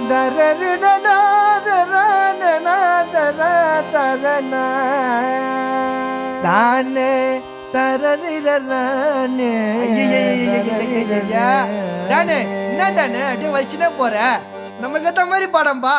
தானே தரரிரே ஐயையையையையையையையா. டானு என்ன டானு அப்படியே வலிச்சுனே போற நம்மளுக்கு ஏத்த மாதிரி பாடம்பா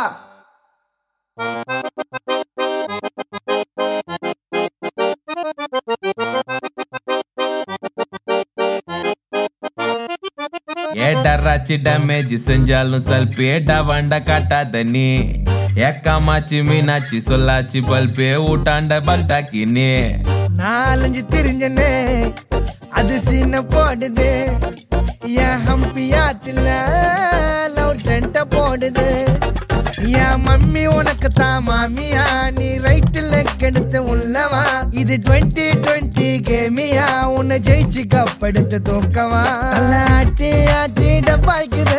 ஏடராச்சி டேமேஜ் செஞ்சாலும் சல்பேடா வண்ட காட்டாத நீ ஏக்காமாச்சி மீனாச்சி சொல்லாச்சி பல்பே ஊட்டாண்ட பல்டாக்கி நீ நாலஞ்சு தெரிஞ்சனே அது சீன போடுது என் ஹம்பி ஆத்துல லவ் டென்ட்ட போடுது என் மம்மி உனக்கு தான் மாமியா நீ ரைட்டில் கெடுத்து உள்ளவா இது டுவெண்ட்டி டுவெண்ட்டி கேமியா உன்னை ஜெயிச்சு கப்படுத்து தூக்கவா நல்லா ஆட்டி ஆட்டி டப்பாய்க்குது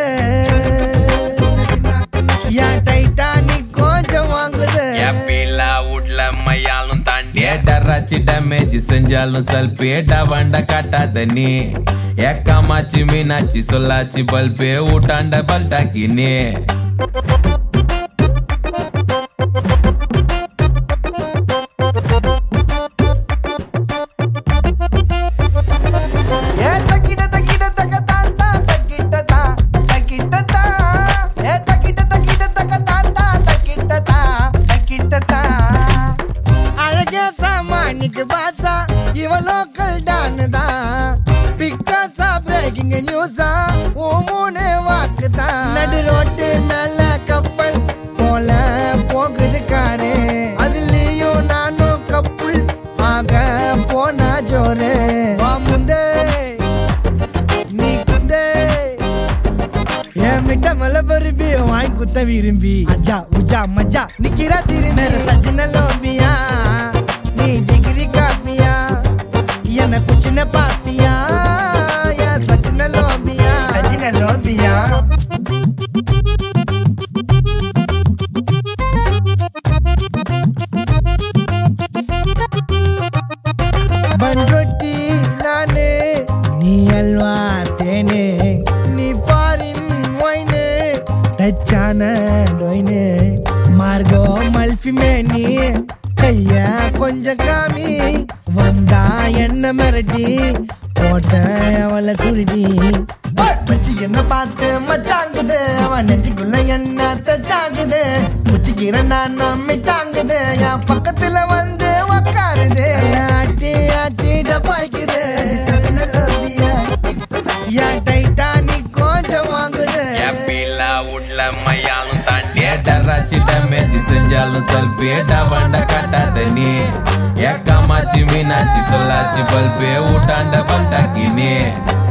என் டைட்டானிக் கொஞ்சம் வாங்குது எப்பீலா வீட்ல மையாலும் தாண்டி ஏடராச்சி டேமேஜ் செஞ்சாலும் சல்பேடா வண்ட காட்டாத நீ ஏக்காமாச்சி மீனாச்சி சொல்லாச்சி பல்பே ஊட்டாண்ட பல்டாக்கி நீ ஏ தக்கிட தக்கிட தக்க தாத்தா தக்கிட்ட தா தக்கிட்ட தா ஏ தக்கிட தக்கிட தக்க தாத்தா தக்கிட்ட தா தக்கிட்ட தா அழகே சாமானிக்கு பாசா இவ லோக்கல் டான் தான் பிக்காசா பிரேக்கிங் நியூஸா ஓ மூணு வாக்கு தான் நடு ரோட்டு மேல கப்பல் போல போகுது காரு அதுலயும் நானும் கப்புள் ஆக போனா ஜோரு வா முந்தே நீ குந்தே என் மிட்ட மலை பருப்பி வாங்கி குத்த விரும்பி அஜா உஜா மஜா நிக்கிறா திரும்பி சச்சின லோபியா நீ டிகிரி காப்பியா எனக்கு சின்ன பாப்பியா என் சச்சின லோபியா சச்சின லோபியா பண்ரொட்டி நானே நீ அல்வா தேனே நீ ஃபாரின் ஒயினு டச்சான டொயினு மார்கோ மல்ஃபி மேனி கைய கொஞ்சம் காமி வந்தா என்ன மிரட்டி போட்ட அவளை சுருட்டி மச்சி என்ன பார்த்து மச்சாங்குது அவன் நெஞ்சுக்குள்ள என்ன தச்சாங்குது முச்சிக்கிற நான் நம்மிட்டாங்குது என் பக்கத்துல வந்து உக்காருது ஆட்டி ஆட்டி டப்பாய்க்குது என் டைட்டானிக் கொஞ்சம் வாங்குது எப்பீலா வீட்ல மையாலும் தாண்டி ஏடராச்சி டேமேஜ் செஞ்சாலும் சல்பேடா வண்ட காட்டாத நீ ஏக்காமாச்சி மீனாச்சி சொல்லாச்சி பல்பே ஊட்டாண்ட பல்டாக்கி நீ